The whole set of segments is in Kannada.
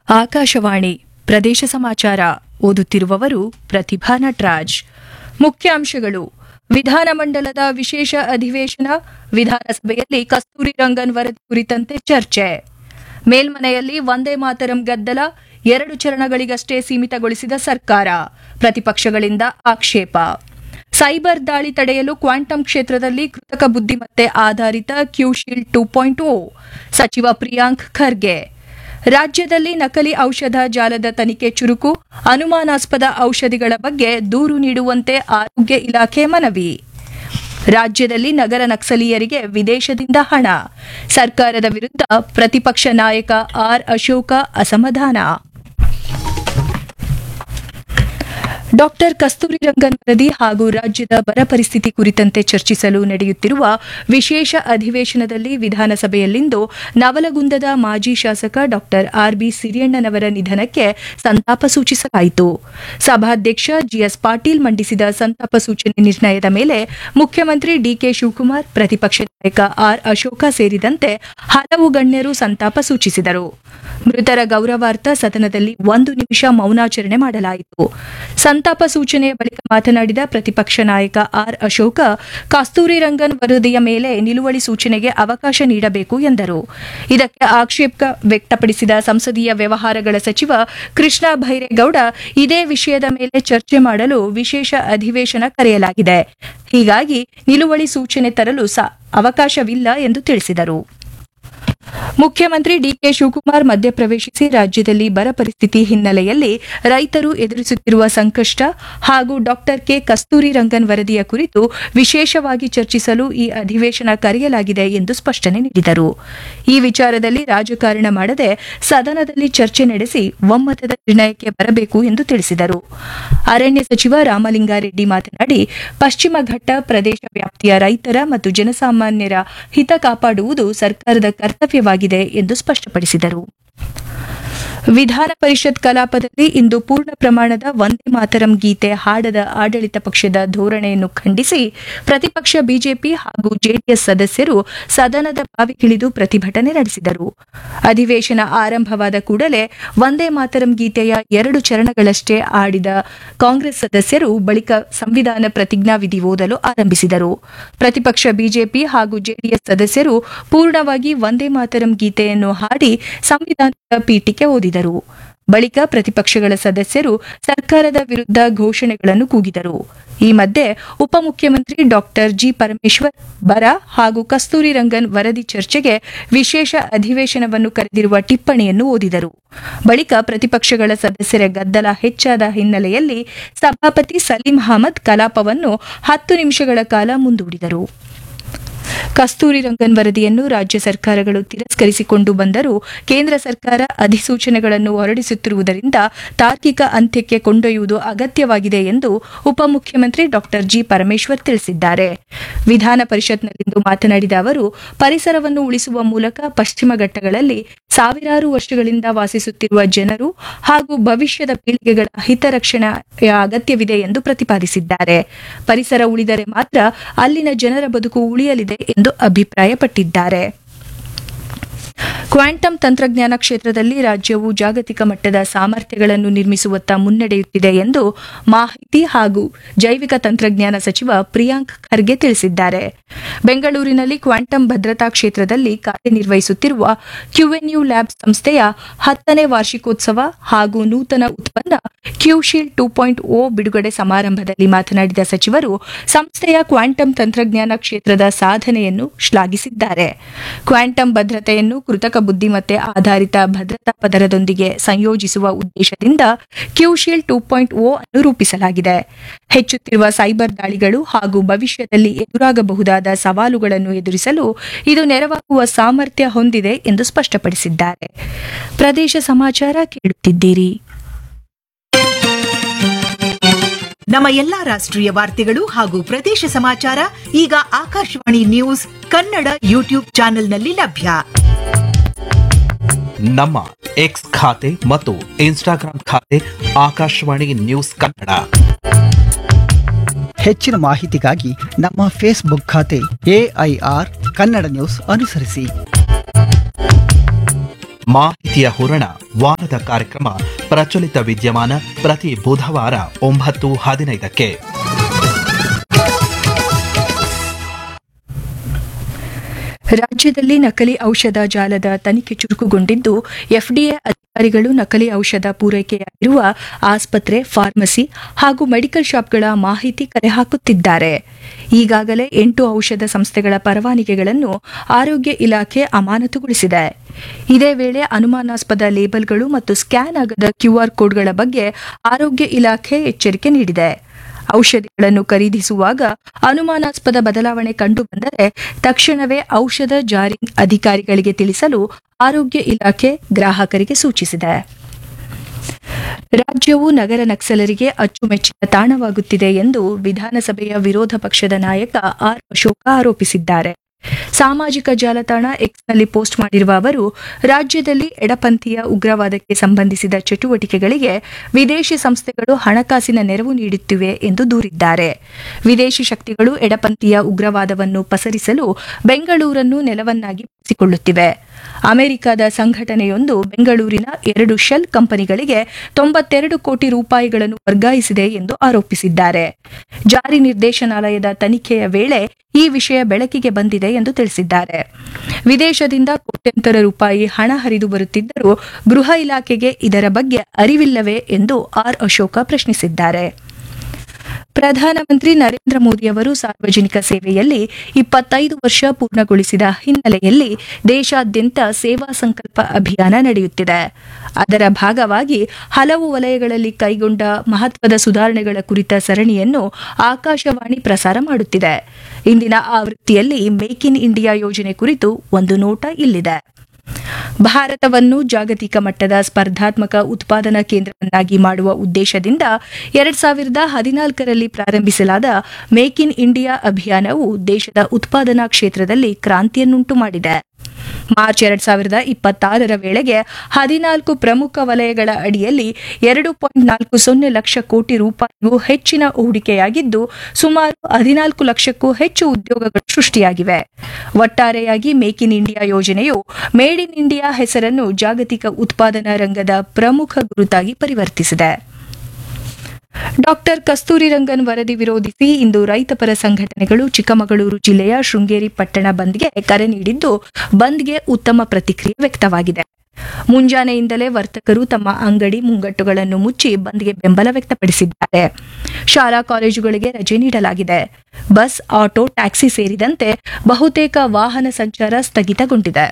ಆಕಾಶವಾಣಿ ಪ್ರದೇಶ ಸಮಾಚಾರ ಓದುತ್ತಿರುವವರು ಪ್ರತಿಭಾ ನಟರಾಜ್ ಮುಖ್ಯಾಂಶಗಳು ವಿಧಾನಮಂಡಲದ ವಿಶೇಷ ಅಧಿವೇಶನ ವಿಧಾನಸಭೆಯಲ್ಲಿ ಕಸ್ತೂರಿ ರಂಗನ್ ವರದಿ ಕುರಿತಂತೆ ಚರ್ಚೆ ಮೇಲ್ಮನೆಯಲ್ಲಿ ವಂದೇ ಮಾತರಂ ಗದ್ದಲ ಎರಡು ಚರಣಗಳಿಗಷ್ಟೇ ಸೀಮಿತಗೊಳಿಸಿದ ಸರ್ಕಾರ ಪ್ರತಿಪಕ್ಷಗಳಿಂದ ಆಕ್ಷೇಪ ಸೈಬರ್ ದಾಳಿ ತಡೆಯಲು ಕ್ವಾಂಟಮ್ ಕ್ಷೇತ್ರದಲ್ಲಿ ಕೃತಕ ಬುದ್ದಿಮತ್ತೆ ಆಧಾರಿತ ಕ್ಯೂಶೀಲ್ಡ್ ಟೂ ಪಾಯಿಂಟ್ ಓ ಸಚಿವ ಪ್ರಿಯಾಂಕ್ ಖರ್ಗೆ ರಾಜ್ಯದಲ್ಲಿ ನಕಲಿ ಔಷಧ ಜಾಲದ ತನಿಖೆ ಚುರುಕು ಅನುಮಾನಾಸ್ಪದ ಔಷಧಿಗಳ ಬಗ್ಗೆ ದೂರು ನೀಡುವಂತೆ ಆರೋಗ್ಯ ಇಲಾಖೆ ಮನವಿ ರಾಜ್ಯದಲ್ಲಿ ನಗರ ನಕ್ಸಲೀಯರಿಗೆ ವಿದೇಶದಿಂದ ಹಣ ಸರ್ಕಾರದ ವಿರುದ್ಧ ಪ್ರತಿಪಕ್ಷ ನಾಯಕ ಆರ್ ಅಶೋಕ ಅಸಮಾಧಾನ ಡಾಕ್ಟರ್ ಕಸ್ತೂರಿ ರಂಗನ್ ವರದಿ ಹಾಗೂ ರಾಜ್ಯದ ಬರ ಪರಿಸ್ಥಿತಿ ಕುರಿತಂತೆ ಚರ್ಚಿಸಲು ನಡೆಯುತ್ತಿರುವ ವಿಶೇಷ ಅಧಿವೇಶನದಲ್ಲಿ ವಿಧಾನಸಭೆಯಲ್ಲಿಂದು ನವಲಗುಂದದ ಮಾಜಿ ಶಾಸಕ ಡಾಕ್ಟರ್ ಆರ್ಬಿ ಸಿರಿಯಣ್ಣನವರ ನಿಧನಕ್ಕೆ ಸಂತಾಪ ಸೂಚಿಸಲಾಯಿತು ಸಭಾಧ್ಯಕ್ಷ ಜಿಎಸ್ ಪಾಟೀಲ್ ಮಂಡಿಸಿದ ಸಂತಾಪ ಸೂಚನೆ ನಿರ್ಣಯದ ಮೇಲೆ ಮುಖ್ಯಮಂತ್ರಿ ಡಿಕೆ ಶಿವಕುಮಾರ್ ಪ್ರತಿಪಕ್ಷ ನಾಯಕ ಆರ್ ಅಶೋಕ ಸೇರಿದಂತೆ ಹಲವು ಗಣ್ಯರು ಸಂತಾಪ ಸೂಚಿಸಿದರು ಮೃತರ ಗೌರವಾರ್ಥ ಸದನದಲ್ಲಿ ಒಂದು ನಿಮಿಷ ಮೌನಾಚರಣೆ ಮಾಡಲಾಯಿತು ಸಂತಾಪ ಸೂಚನೆಯ ಬಳಿಕ ಮಾತನಾಡಿದ ಪ್ರತಿಪಕ್ಷ ನಾಯಕ ಆರ್ ಅಶೋಕ ಕಸ್ತೂರಿ ರಂಗನ್ ವರದಿಯ ಮೇಲೆ ನಿಲುವಳಿ ಸೂಚನೆಗೆ ಅವಕಾಶ ನೀಡಬೇಕು ಎಂದರು ಇದಕ್ಕೆ ಆಕ್ಷೇಪ ವ್ಯಕ್ತಪಡಿಸಿದ ಸಂಸದೀಯ ವ್ಯವಹಾರಗಳ ಸಚಿವ ಕೃಷ್ಣ ಭೈರೇಗೌಡ ಇದೇ ವಿಷಯದ ಮೇಲೆ ಚರ್ಚೆ ಮಾಡಲು ವಿಶೇಷ ಅಧಿವೇಶನ ಕರೆಯಲಾಗಿದೆ ಹೀಗಾಗಿ ನಿಲುವಳಿ ಸೂಚನೆ ತರಲು ಸ ಅವಕಾಶವಿಲ್ಲ ಎಂದು ತಿಳಿಸಿದರು ಮುಖ್ಯಮಂತ್ರಿ ಡಿಕೆ ಶಿವಕುಮಾರ್ ಮಧ್ಯಪ್ರವೇಶಿಸಿ ರಾಜ್ಯದಲ್ಲಿ ಬರ ಪರಿಸ್ಥಿತಿ ಹಿನ್ನೆಲೆಯಲ್ಲಿ ರೈತರು ಎದುರಿಸುತ್ತಿರುವ ಸಂಕಷ್ಟ ಹಾಗೂ ಡಾಕ್ಟರ್ ಕೆ ಕಸ್ತೂರಿ ರಂಗನ್ ವರದಿಯ ಕುರಿತು ವಿಶೇಷವಾಗಿ ಚರ್ಚಿಸಲು ಈ ಅಧಿವೇಶನ ಕರೆಯಲಾಗಿದೆ ಎಂದು ಸ್ಪಷ್ಟನೆ ನೀಡಿದರು ಈ ವಿಚಾರದಲ್ಲಿ ರಾಜಕಾರಣ ಮಾಡದೆ ಸದನದಲ್ಲಿ ಚರ್ಚೆ ನಡೆಸಿ ಒಮ್ಮತದ ನಿರ್ಣಯಕ್ಕೆ ಬರಬೇಕು ಎಂದು ತಿಳಿಸಿದರು ಅರಣ್ಯ ಸಚಿವ ರಾಮಲಿಂಗಾರೆಡ್ಡಿ ಮಾತನಾಡಿ ಪಶ್ಚಿಮ ಘಟ್ಟ ಪ್ರದೇಶ ವ್ಯಾಪ್ತಿಯ ರೈತರ ಮತ್ತು ಜನಸಾಮಾನ್ಯರ ಹಿತ ಕಾಪಾಡುವುದು ಸರ್ಕಾರದ ಕರ್ತವ್ಯವಾಗಿದೆ ಎಂದು ಸ್ಪಷ್ಟಪಡಿಸಿದರು ವಿಧಾನ ಪರಿಷತ್ ಕಲಾಪದಲ್ಲಿ ಇಂದು ಪೂರ್ಣ ಪ್ರಮಾಣದ ವಂದೇ ಮಾತರಂ ಗೀತೆ ಹಾಡದ ಆಡಳಿತ ಪಕ್ಷದ ಧೋರಣೆಯನ್ನು ಖಂಡಿಸಿ ಪ್ರತಿಪಕ್ಷ ಬಿಜೆಪಿ ಹಾಗೂ ಜೆಡಿಎಸ್ ಸದಸ್ಯರು ಸದನದ ಬಾವಿಗಿಳಿದು ಪ್ರತಿಭಟನೆ ನಡೆಸಿದರು ಅಧಿವೇಶನ ಆರಂಭವಾದ ಕೂಡಲೇ ವಂದೇ ಮಾತರಂ ಗೀತೆಯ ಎರಡು ಚರಣಗಳಷ್ಟೇ ಆಡಿದ ಕಾಂಗ್ರೆಸ್ ಸದಸ್ಯರು ಬಳಿಕ ಸಂವಿಧಾನ ಪ್ರತಿಜ್ಞಾವಿಧಿ ಓದಲು ಆರಂಭಿಸಿದರು ಪ್ರತಿಪಕ್ಷ ಬಿಜೆಪಿ ಹಾಗೂ ಜೆಡಿಎಸ್ ಸದಸ್ಯರು ಪೂರ್ಣವಾಗಿ ವಂದೇ ಮಾತರಂ ಗೀತೆಯನ್ನು ಹಾಡಿ ಸಂವಿಧಾನದ ಪೀಠಿಕೆ ಓದಿದರು ಬಳಿಕ ಪ್ರತಿಪಕ್ಷಗಳ ಸದಸ್ಯರು ಸರ್ಕಾರದ ವಿರುದ್ಧ ಘೋಷಣೆಗಳನ್ನು ಕೂಗಿದರು ಈ ಮಧ್ಯೆ ಉಪಮುಖ್ಯಮಂತ್ರಿ ಡಾಕ್ಟರ್ ಜಿ ಪರಮೇಶ್ವರ್ ಬರ ಹಾಗೂ ಕಸ್ತೂರಿ ರಂಗನ್ ವರದಿ ಚರ್ಚೆಗೆ ವಿಶೇಷ ಅಧಿವೇಶನವನ್ನು ಕರೆದಿರುವ ಟಿಪ್ಪಣಿಯನ್ನು ಓದಿದರು ಬಳಿಕ ಪ್ರತಿಪಕ್ಷಗಳ ಸದಸ್ಯರ ಗದ್ದಲ ಹೆಚ್ಚಾದ ಹಿನ್ನೆಲೆಯಲ್ಲಿ ಸಭಾಪತಿ ಸಲೀಂ ಅಹಮದ್ ಕಲಾಪವನ್ನು ಹತ್ತು ನಿಮಿಷಗಳ ಕಾಲ ಮುಂದೂಡಿದರು ಕಸ್ತೂರಿ ರಂಗನ್ ವರದಿಯನ್ನು ರಾಜ್ಯ ಸರ್ಕಾರಗಳು ತಿರಸ್ಕರಿಸಿಕೊಂಡು ಬಂದರೂ ಕೇಂದ್ರ ಸರ್ಕಾರ ಅಧಿಸೂಚನೆಗಳನ್ನು ಹೊರಡಿಸುತ್ತಿರುವುದರಿಂದ ತಾರ್ಕಿಕ ಅಂತ್ಯಕ್ಕೆ ಕೊಂಡೊಯ್ಯುವುದು ಅಗತ್ಯವಾಗಿದೆ ಎಂದು ಉಪಮುಖ್ಯಮಂತ್ರಿ ಡಾಕ್ಟರ್ ಜಿ ಪರಮೇಶ್ವರ್ ತಿಳಿಸಿದ್ದಾರೆ ವಿಧಾನ ಪರಿಷತ್ನಲ್ಲಿಂದು ಮಾತನಾಡಿದ ಅವರು ಪರಿಸರವನ್ನು ಉಳಿಸುವ ಮೂಲಕ ಪಶ್ಚಿಮ ಘಟ್ಟಗಳಲ್ಲಿ ಸಾವಿರಾರು ವರ್ಷಗಳಿಂದ ವಾಸಿಸುತ್ತಿರುವ ಜನರು ಹಾಗೂ ಭವಿಷ್ಯದ ಪೀಳಿಗೆಗಳ ಹಿತರಕ್ಷಣೆಯ ಅಗತ್ಯವಿದೆ ಎಂದು ಪ್ರತಿಪಾದಿಸಿದ್ದಾರೆ ಪರಿಸರ ಉಳಿದರೆ ಮಾತ್ರ ಅಲ್ಲಿನ ಜನರ ಬದುಕು ಉಳಿಯಲಿದೆ ಎಂದು ಅಭಿಪ್ರಾಯಪಟ್ಟಿದ್ದಾರೆ ಕ್ವಾಂಟಮ್ ತಂತ್ರಜ್ಞಾನ ಕ್ಷೇತ್ರದಲ್ಲಿ ರಾಜ್ಯವು ಜಾಗತಿಕ ಮಟ್ಟದ ಸಾಮರ್ಥ್ಯಗಳನ್ನು ನಿರ್ಮಿಸುವತ್ತ ಮುನ್ನಡೆಯುತ್ತಿದೆ ಎಂದು ಮಾಹಿತಿ ಹಾಗೂ ಜೈವಿಕ ತಂತ್ರಜ್ಞಾನ ಸಚಿವ ಪ್ರಿಯಾಂಕ್ ಖರ್ಗೆ ತಿಳಿಸಿದ್ದಾರೆ ಬೆಂಗಳೂರಿನಲ್ಲಿ ಕ್ವಾಂಟಮ್ ಭದ್ರತಾ ಕ್ಷೇತ್ರದಲ್ಲಿ ಕಾರ್ಯನಿರ್ವಹಿಸುತ್ತಿರುವ ಕ್ಯುಎನ್ಯು ಲ್ಯಾಬ್ ಸಂಸ್ಥೆಯ ಹತ್ತನೇ ವಾರ್ಷಿಕೋತ್ಸವ ಹಾಗೂ ನೂತನ ಉತ್ಪನ್ನ ಕ್ಯೂಶೀಲ್ಡ್ ಟೂ ಪಾಯಿಂಟ್ ಓ ಬಿಡುಗಡೆ ಸಮಾರಂಭದಲ್ಲಿ ಮಾತನಾಡಿದ ಸಚಿವರು ಸಂಸ್ಥೆಯ ಕ್ವಾಂಟಮ್ ತಂತ್ರಜ್ಞಾನ ಕ್ಷೇತ್ರದ ಸಾಧನೆಯನ್ನು ಶ್ಲಾಘಿಸಿದ್ದಾರೆ ಕ್ವಾಂಟಮ್ ಭದ್ರತೆಯನ್ನು ಕೃತಕ ಬುದ್ದಿಮತ್ತೆ ಆಧಾರಿತ ಭದ್ರತಾ ಪದರದೊಂದಿಗೆ ಸಂಯೋಜಿಸುವ ಉದ್ದೇಶದಿಂದ ಕ್ಯೂಶೀಲ್ಡ್ ಟೂ ಪಾಯಿಂಟ್ ಓ ಅನ್ನು ರೂಪಿಸಲಾಗಿದೆ ಹೆಚ್ಚುತ್ತಿರುವ ಸೈಬರ್ ದಾಳಿಗಳು ಹಾಗೂ ಭವಿಷ್ಯದಲ್ಲಿ ಎದುರಾಗಬಹುದಾದ ಸವಾಲುಗಳನ್ನು ಎದುರಿಸಲು ಇದು ನೆರವಾಗುವ ಸಾಮರ್ಥ್ಯ ಹೊಂದಿದೆ ಎಂದು ಸ್ಪಷ್ಟಪಡಿಸಿದ್ದಾರೆ ಪ್ರದೇಶ ಸಮಾಚಾರ ಕೇಳುತ್ತಿದ್ದೀರಿ ನಮ್ಮ ಎಲ್ಲಾ ರಾಷ್ಟ್ರೀಯ ವಾರ್ತೆಗಳು ಹಾಗೂ ಪ್ರದೇಶ ಸಮಾಚಾರ ಈಗ ಆಕಾಶವಾಣಿ ನ್ಯೂಸ್ ಕನ್ನಡ ಯೂಟ್ಯೂಬ್ ಚಾನೆಲ್ನಲ್ಲಿ ಲಭ್ಯ ನಮ್ಮ ಎಕ್ಸ್ ಖಾತೆ ಮತ್ತು ಇನ್ಸ್ಟಾಗ್ರಾಂ ಖಾತೆ ಆಕಾಶವಾಣಿ ನ್ಯೂಸ್ ಕನ್ನಡ ಹೆಚ್ಚಿನ ಮಾಹಿತಿಗಾಗಿ ನಮ್ಮ ಫೇಸ್ಬುಕ್ ಖಾತೆ ಎಐಆರ್ ಕನ್ನಡ ನ್ಯೂಸ್ ಅನುಸರಿಸಿ ಮಾಹಿತಿಯ ಹೂರಣ ವಾರದ ಕಾರ್ಯಕ್ರಮ ಪ್ರಚಲಿತ ವಿದ್ಯಮಾನ ಪ್ರತಿ ಬುಧವಾರ ಒಂಬತ್ತು ಹದಿನೈದಕ್ಕೆ ರಾಜ್ಯದಲ್ಲಿ ನಕಲಿ ಔಷಧ ಜಾಲದ ತನಿಖೆ ಚುರುಕುಗೊಂಡಿದ್ದು ಎಫ್ಡಿಎ ಅಧಿಕಾರಿಗಳು ನಕಲಿ ಔಷಧ ಪೂರೈಕೆಯಾಗಿರುವ ಆಸ್ಪತ್ರೆ ಫಾರ್ಮಸಿ ಹಾಗೂ ಮೆಡಿಕಲ್ ಶಾಪ್ಗಳ ಮಾಹಿತಿ ಕಲೆ ಹಾಕುತ್ತಿದ್ದಾರೆ ಈಗಾಗಲೇ ಎಂಟು ಔಷಧ ಸಂಸ್ಥೆಗಳ ಪರವಾನಗಿಗಳನ್ನು ಆರೋಗ್ಯ ಇಲಾಖೆ ಅಮಾನತುಗೊಳಿಸಿದೆ ಇದೇ ವೇಳೆ ಅನುಮಾನಾಸ್ಪದ ಲೇಬಲ್ಗಳು ಮತ್ತು ಸ್ಕ್ಯಾನ್ ಆಗದ ಕ್ಯೂಆರ್ ಕೋಡ್ಗಳ ಬಗ್ಗೆ ಆರೋಗ್ಯ ಇಲಾಖೆ ಎಚ್ಚರಿಕೆ ನೀಡಿದೆ ಔಷಧಿಗಳನ್ನು ಖರೀದಿಸುವಾಗ ಅನುಮಾನಾಸ್ಪದ ಬದಲಾವಣೆ ಕಂಡುಬಂದರೆ ತಕ್ಷಣವೇ ಔಷಧ ಜಾರಿ ಅಧಿಕಾರಿಗಳಿಗೆ ತಿಳಿಸಲು ಆರೋಗ್ಯ ಇಲಾಖೆ ಗ್ರಾಹಕರಿಗೆ ಸೂಚಿಸಿದೆ ರಾಜ್ಯವು ನಗರ ನಕ್ಸಲರಿಗೆ ಅಚ್ಚುಮೆಚ್ಚಿನ ತಾಣವಾಗುತ್ತಿದೆ ಎಂದು ವಿಧಾನಸಭೆಯ ವಿರೋಧ ಪಕ್ಷದ ನಾಯಕ ಆರ್ ಅಶೋಕ ಆರೋಪಿಸಿದ್ದಾರೆ ಸಾಮಾಜಿಕ ಜಾಲತಾಣ ಎಕ್ಸ್ನಲ್ಲಿ ಪೋಸ್ಟ್ ಮಾಡಿರುವ ಅವರು ರಾಜ್ಯದಲ್ಲಿ ಎಡಪಂಥೀಯ ಉಗ್ರವಾದಕ್ಕೆ ಸಂಬಂಧಿಸಿದ ಚಟುವಟಿಕೆಗಳಿಗೆ ವಿದೇಶಿ ಸಂಸ್ಥೆಗಳು ಹಣಕಾಸಿನ ನೆರವು ನೀಡುತ್ತಿವೆ ಎಂದು ದೂರಿದ್ದಾರೆ ವಿದೇಶಿ ಶಕ್ತಿಗಳು ಎಡಪಂಥೀಯ ಉಗ್ರವಾದವನ್ನು ಪಸರಿಸಲು ಬೆಂಗಳೂರನ್ನು ನೆಲವನ್ನಾಗಿ ಬಳಸಿಕೊಳ್ಳುತ್ತಿವೆ ಅಮೆರಿಕದ ಸಂಘಟನೆಯೊಂದು ಬೆಂಗಳೂರಿನ ಎರಡು ಶೆಲ್ ಕಂಪನಿಗಳಿಗೆ ತೊಂಬತ್ತೆರಡು ಕೋಟಿ ರೂಪಾಯಿಗಳನ್ನು ವರ್ಗಾಯಿಸಿದೆ ಎಂದು ಆರೋಪಿಸಿದ್ದಾರೆ ಜಾರಿ ನಿರ್ದೇಶನಾಲಯದ ತನಿಖೆಯ ವೇಳೆ ಈ ವಿಷಯ ಬೆಳಕಿಗೆ ಬಂದಿದೆ ಎಂದು ತಿಳಿಸಿದ್ದಾರೆ ವಿದೇಶದಿಂದ ಕೋಟ್ಯಂತರ ರೂಪಾಯಿ ಹಣ ಹರಿದು ಬರುತ್ತಿದ್ದರೂ ಗೃಹ ಇಲಾಖೆಗೆ ಇದರ ಬಗ್ಗೆ ಅರಿವಿಲ್ಲವೇ ಎಂದು ಆರ್ ಅಶೋಕ ಪ್ರಶ್ನಿಸಿದ್ದಾರೆ ಪ್ರಧಾನಮಂತ್ರಿ ನರೇಂದ್ರ ಮೋದಿಯವರು ಸಾರ್ವಜನಿಕ ಸೇವೆಯಲ್ಲಿ ಇಪ್ಪತ್ತೈದು ವರ್ಷ ಪೂರ್ಣಗೊಳಿಸಿದ ಹಿನ್ನೆಲೆಯಲ್ಲಿ ದೇಶಾದ್ಯಂತ ಸೇವಾ ಸಂಕಲ್ಪ ಅಭಿಯಾನ ನಡೆಯುತ್ತಿದೆ ಅದರ ಭಾಗವಾಗಿ ಹಲವು ವಲಯಗಳಲ್ಲಿ ಕೈಗೊಂಡ ಮಹತ್ವದ ಸುಧಾರಣೆಗಳ ಕುರಿತ ಸರಣಿಯನ್ನು ಆಕಾಶವಾಣಿ ಪ್ರಸಾರ ಮಾಡುತ್ತಿದೆ ಇಂದಿನ ಆವೃತ್ತಿಯಲ್ಲಿ ಮೇಕ್ ಇನ್ ಇಂಡಿಯಾ ಯೋಜನೆ ಕುರಿತು ಒಂದು ನೋಟ ಇಲ್ಲಿದೆ ಭಾರತವನ್ನು ಜಾಗತಿಕ ಮಟ್ಟದ ಸ್ಪರ್ಧಾತ್ಮಕ ಉತ್ಪಾದನಾ ಕೇಂದ್ರವನ್ನಾಗಿ ಮಾಡುವ ಉದ್ದೇಶದಿಂದ ಎರಡ್ ಸಾವಿರದ ಹದಿನಾಲ್ಕರಲ್ಲಿ ಪ್ರಾರಂಭಿಸಲಾದ ಮೇಕ್ ಇನ್ ಇಂಡಿಯಾ ಅಭಿಯಾನವು ದೇಶದ ಉತ್ಪಾದನಾ ಕ್ಷೇತ್ರದಲ್ಲಿ ಕ್ರಾಂತಿಯನ್ನುಂಟು ಮಾಡಿದೆ ಮಾರ್ಚ್ ಎರಡ್ ಸಾವಿರದ ಇಪ್ಪತ್ತಾರರ ವೇಳೆಗೆ ಹದಿನಾಲ್ಕು ಪ್ರಮುಖ ವಲಯಗಳ ಅಡಿಯಲ್ಲಿ ಎರಡು ಪಾಯಿಂಟ್ ನಾಲ್ಕು ಸೊನ್ನೆ ಲಕ್ಷ ಕೋಟಿ ರೂಪಾಯಿಗೂ ಹೆಚ್ಚಿನ ಹೂಡಿಕೆಯಾಗಿದ್ದು ಸುಮಾರು ಹದಿನಾಲ್ಕು ಲಕ್ಷಕ್ಕೂ ಹೆಚ್ಚು ಉದ್ಯೋಗಗಳು ಸೃಷ್ಟಿಯಾಗಿವೆ ಒಟ್ಟಾರೆಯಾಗಿ ಮೇಕ್ ಇನ್ ಇಂಡಿಯಾ ಯೋಜನೆಯು ಮೇಡ್ ಇನ್ ಇಂಡಿಯಾ ಹೆಸರನ್ನು ಜಾಗತಿಕ ಉತ್ಪಾದನಾ ರಂಗದ ಪ್ರಮುಖ ಗುರುತಾಗಿ ಪರಿವರ್ತಿಸಿದೆ ಡಾಕ್ಟರ್ ಕಸ್ತೂರಿ ರಂಗನ್ ವರದಿ ವಿರೋಧಿಸಿ ಇಂದು ರೈತಪರ ಸಂಘಟನೆಗಳು ಚಿಕ್ಕಮಗಳೂರು ಜಿಲ್ಲೆಯ ಶೃಂಗೇರಿ ಪಟ್ಟಣ ಬಂದ್ಗೆ ಕರೆ ನೀಡಿದ್ದು ಬಂದ್ಗೆ ಉತ್ತಮ ಪ್ರತಿಕ್ರಿಯೆ ವ್ಯಕ್ತವಾಗಿದೆ ಮುಂಜಾನೆಯಿಂದಲೇ ವರ್ತಕರು ತಮ್ಮ ಅಂಗಡಿ ಮುಂಗಟ್ಟುಗಳನ್ನು ಮುಚ್ಚಿ ಬಂದ್ಗೆ ಬೆಂಬಲ ವ್ಯಕ್ತಪಡಿಸಿದ್ದಾರೆ ಶಾಲಾ ಕಾಲೇಜುಗಳಿಗೆ ರಜೆ ನೀಡಲಾಗಿದೆ ಬಸ್ ಆಟೋ ಟ್ಯಾಕ್ಸಿ ಸೇರಿದಂತೆ ಬಹುತೇಕ ವಾಹನ ಸಂಚಾರ ಸ್ಥಗಿತಗೊಂಡಿದೆ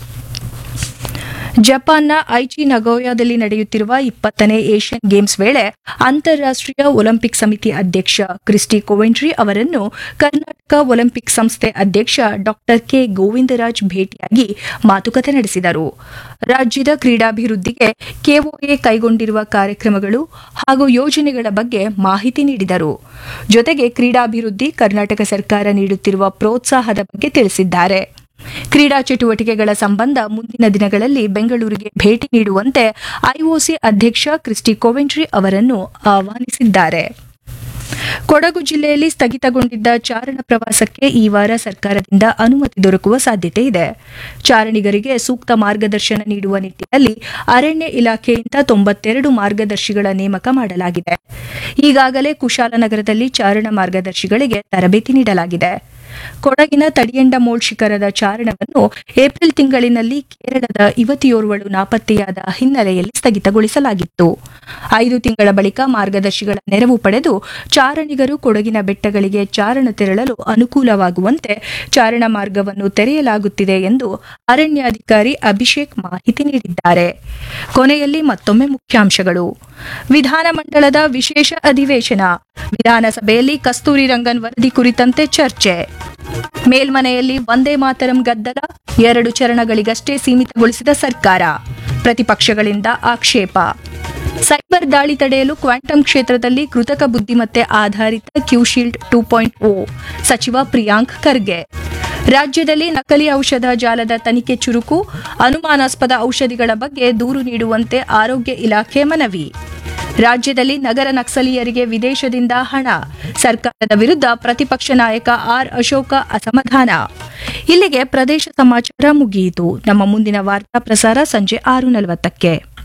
ಜಪಾನ್ನ ಐಚಿ ನಗೋಯಾದಲ್ಲಿ ನಡೆಯುತ್ತಿರುವ ಇಪ್ಪತ್ತನೇ ಏಷ್ಯನ್ ಗೇಮ್ಸ್ ವೇಳೆ ಅಂತಾರಾಷ್ಟ್ರೀಯ ಒಲಿಂಪಿಕ್ ಸಮಿತಿ ಅಧ್ಯಕ್ಷ ಕ್ರಿಸ್ಟಿ ಕೋವೆಂಟ್ರಿ ಅವರನ್ನು ಕರ್ನಾಟಕ ಒಲಿಂಪಿಕ್ ಸಂಸ್ಥೆ ಅಧ್ಯಕ್ಷ ಡಾಕ್ಟರ್ ಕೆ ಗೋವಿಂದರಾಜ್ ಭೇಟಿಯಾಗಿ ಮಾತುಕತೆ ನಡೆಸಿದರು ರಾಜ್ಯದ ಕ್ರೀಡಾಭಿವೃದ್ಧಿಗೆ ಕೆಒಎ ಕೈಗೊಂಡಿರುವ ಕಾರ್ಯಕ್ರಮಗಳು ಹಾಗೂ ಯೋಜನೆಗಳ ಬಗ್ಗೆ ಮಾಹಿತಿ ನೀಡಿದರು ಜೊತೆಗೆ ಕ್ರೀಡಾಭಿವೃದ್ಧಿ ಕರ್ನಾಟಕ ಸರ್ಕಾರ ನೀಡುತ್ತಿರುವ ಪ್ರೋತ್ಸಾಹದ ಬಗ್ಗೆ ತಿಳಿಸಿದ್ದಾರೆ ಕ್ರೀಡಾ ಚಟುವಟಿಕೆಗಳ ಸಂಬಂಧ ಮುಂದಿನ ದಿನಗಳಲ್ಲಿ ಬೆಂಗಳೂರಿಗೆ ಭೇಟಿ ನೀಡುವಂತೆ ಐಒಸಿ ಅಧ್ಯಕ್ಷ ಕ್ರಿಸ್ಟಿ ಕೋವೆಂಟ್ರಿ ಅವರನ್ನು ಆಹ್ವಾನಿಸಿದ್ದಾರೆ ಕೊಡಗು ಜಿಲ್ಲೆಯಲ್ಲಿ ಸ್ಥಗಿತಗೊಂಡಿದ್ದ ಚಾರಣ ಪ್ರವಾಸಕ್ಕೆ ಈ ವಾರ ಸರ್ಕಾರದಿಂದ ಅನುಮತಿ ದೊರಕುವ ಸಾಧ್ಯತೆ ಇದೆ ಚಾರಣಿಗರಿಗೆ ಸೂಕ್ತ ಮಾರ್ಗದರ್ಶನ ನೀಡುವ ನಿಟ್ಟಿನಲ್ಲಿ ಅರಣ್ಯ ಇಲಾಖೆಯಿಂದ ತೊಂಬತ್ತೆರಡು ಮಾರ್ಗದರ್ಶಿಗಳ ನೇಮಕ ಮಾಡಲಾಗಿದೆ ಈಗಾಗಲೇ ಕುಶಾಲನಗರದಲ್ಲಿ ಚಾರಣ ಮಾರ್ಗದರ್ಶಿಗಳಿಗೆ ತರಬೇತಿ ನೀಡಲಾಗಿದೆ ಕೊಡಗಿನ ತಡಿಯಂಡಮೋಳ್ ಶಿಖರದ ಚಾರಣವನ್ನು ಏಪ್ರಿಲ್ ತಿಂಗಳಿನಲ್ಲಿ ಕೇರಳದ ಯುವತಿಯೋರ್ವಳು ನಾಪತ್ತೆಯಾದ ಹಿನ್ನೆಲೆಯಲ್ಲಿ ಸ್ಥಗಿತಗೊಳಿಸಲಾಗಿತ್ತು ಐದು ತಿಂಗಳ ಬಳಿಕ ಮಾರ್ಗದರ್ಶಿಗಳ ನೆರವು ಪಡೆದು ಚಾರಣಿಗರು ಕೊಡಗಿನ ಬೆಟ್ಟಗಳಿಗೆ ಚಾರಣ ತೆರಳಲು ಅನುಕೂಲವಾಗುವಂತೆ ಚಾರಣ ಮಾರ್ಗವನ್ನು ತೆರೆಯಲಾಗುತ್ತಿದೆ ಎಂದು ಅರಣ್ಯಾಧಿಕಾರಿ ಅಭಿಷೇಕ್ ಮಾಹಿತಿ ನೀಡಿದ್ದಾರೆ ಕೊನೆಯಲ್ಲಿ ಮತ್ತೊಮ್ಮೆ ಮುಖ್ಯಾಂಶಗಳು ವಿಧಾನಮಂಡಲದ ವಿಶೇಷ ಅಧಿವೇಶನ ವಿಧಾನಸಭೆಯಲ್ಲಿ ಕಸ್ತೂರಿ ರಂಗನ್ ವರದಿ ಕುರಿತಂತೆ ಚರ್ಚೆ ಮೇಲ್ಮನೆಯಲ್ಲಿ ವಂದೇ ಮಾತರಂ ಗದ್ದಲ ಎರಡು ಚರಣಗಳಿಗಷ್ಟೇ ಸೀಮಿತಗೊಳಿಸಿದ ಸರ್ಕಾರ ಪ್ರತಿಪಕ್ಷಗಳಿಂದ ಆಕ್ಷೇಪ ಸೈಬರ್ ದಾಳಿ ತಡೆಯಲು ಕ್ವಾಂಟಮ್ ಕ್ಷೇತ್ರದಲ್ಲಿ ಕೃತಕ ಬುದ್ಧಿಮತ್ತೆ ಆಧಾರಿತ ಕ್ಯೂಶೀಲ್ಡ್ ಟೂ ಪಾಯಿಂಟ್ ಓ ಸಚಿವ ಪ್ರಿಯಾಂಕ್ ಖರ್ಗೆ ರಾಜ್ಯದಲ್ಲಿ ನಕಲಿ ಔಷಧ ಜಾಲದ ತನಿಖೆ ಚುರುಕು ಅನುಮಾನಾಸ್ಪದ ಔಷಧಿಗಳ ಬಗ್ಗೆ ದೂರು ನೀಡುವಂತೆ ಆರೋಗ್ಯ ಇಲಾಖೆ ಮನವಿ ರಾಜ್ಯದಲ್ಲಿ ನಗರ ನಕ್ಸಲೀಯರಿಗೆ ವಿದೇಶದಿಂದ ಹಣ ಸರ್ಕಾರದ ವಿರುದ್ಧ ಪ್ರತಿಪಕ್ಷ ನಾಯಕ ಆರ್ ಅಶೋಕ ಅಸಮಾಧಾನ ಇಲ್ಲಿಗೆ ಪ್ರದೇಶ ಸಮಾಚಾರ ಮುಗಿಯಿತು ನಮ್ಮ ಮುಂದಿನ ವಾರ್ತಾ ಪ್ರಸಾರ ಸಂಜೆ ಆರು ನಲವತ್ತಕ್ಕೆ